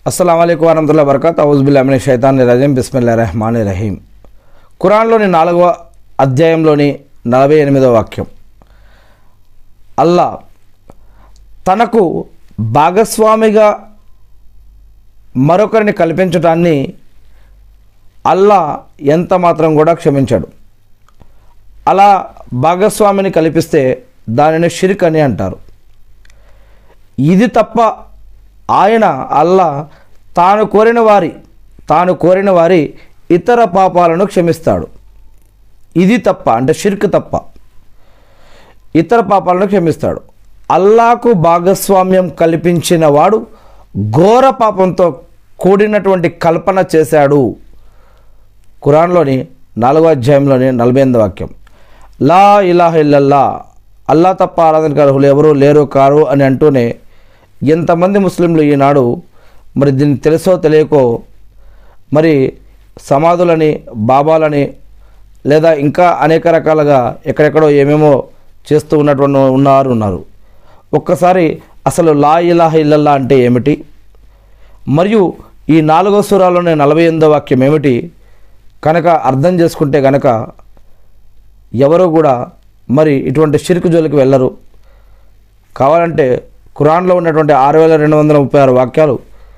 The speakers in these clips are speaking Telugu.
అస్సలం అయికు వరహతుల్లా వరకత్ ఔజుబుల్లామిన షైతాన్ రజీం బిస్మిల్లా రెహమాన్ రహీం ఖురాన్లోని నాలుగవ అధ్యాయంలోని నలభై ఎనిమిదవ వాక్యం అల్లా తనకు భాగస్వామిగా మరొకరిని కల్పించటాన్ని అల్లా ఎంత మాత్రం కూడా క్షమించాడు అలా భాగస్వామిని కల్పిస్తే దానిని షిర్క్ అని అంటారు ఇది తప్ప ఆయన అల్లా తాను కోరిన వారి తాను కోరిన వారి ఇతర పాపాలను క్షమిస్తాడు ఇది తప్ప అంటే షిర్క్ తప్ప ఇతర పాపాలను క్షమిస్తాడు అల్లాకు భాగస్వామ్యం కల్పించిన వాడు ఘోర పాపంతో కూడినటువంటి కల్పన చేశాడు ఖురాన్లోని నాలుగో అధ్యాయంలోని నలభై ఎనిమిది వాక్యం లా ఇలాహ ఇల్లల్లా అల్లా తప్ప ఆరాధనకు అర్హులు ఎవరు లేరు కారు అని అంటూనే ఎంతమంది ముస్లింలు ఈనాడు మరి దీన్ని తెలుసో తెలియకో మరి సమాధులని బాబాలని లేదా ఇంకా అనేక రకాలుగా ఎక్కడెక్కడో ఏమేమో చేస్తూ ఉన్నటువంటి ఉన్నారు ఉన్నారు ఒక్కసారి అసలు లా ఇలాహ ఇల్లల్లా అంటే ఏమిటి మరియు ఈ నాలుగో సూరాలోని నలభై ఎనిమిదో వాక్యం ఏమిటి కనుక అర్థం చేసుకుంటే కనుక ఎవరు కూడా మరి ఇటువంటి షిర్కు జోలికి వెళ్ళరు కావాలంటే ఖురాన్లో ఉన్నటువంటి ఆరు వేల రెండు వందల ముప్పై ఆరు వాక్యాలు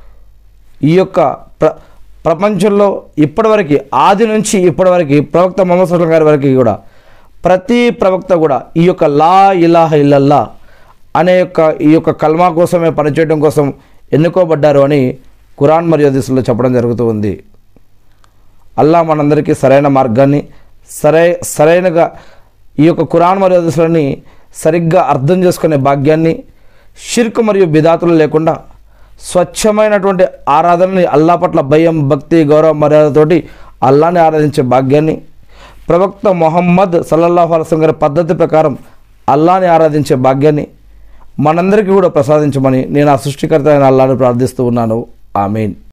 ఈ యొక్క ప్ర ప్రపంచంలో ఇప్పటివరకు ఆది నుంచి ఇప్పటివరకు ప్రవక్త మొహమ్మద్ సుల్లం గారి వరకు కూడా ప్రతి ప్రవక్త కూడా ఈ యొక్క లా ఇలాహ ఇల్లల్లా అనే యొక్క ఈ యొక్క కల్మా కోసమే పనిచేయడం కోసం ఎన్నుకోబడ్డారు అని ఖురాన్ మరియు హదీసుల్లో చెప్పడం జరుగుతూ ఉంది అల్లా మనందరికీ సరైన మార్గాన్ని సరై సరైనగా ఈ యొక్క ఖురాన్ మరియు హదీసులని సరిగ్గా అర్థం చేసుకునే భాగ్యాన్ని షిర్క్ మరియు బిదాతులు లేకుండా స్వచ్ఛమైనటువంటి ఆరాధనని అల్లా పట్ల భయం భక్తి గౌరవ మర్యాదతోటి అల్లాని ఆరాధించే భాగ్యాన్ని ప్రవక్త మొహమ్మద్ సల్లల్లాహు అలసం గారి పద్ధతి ప్రకారం అల్లాని ఆరాధించే భాగ్యాన్ని మనందరికీ కూడా ప్రసాదించమని నేను ఆ సృష్టికర్త అయిన అల్లాని ప్రార్థిస్తూ ఉన్నాను ఆమెన్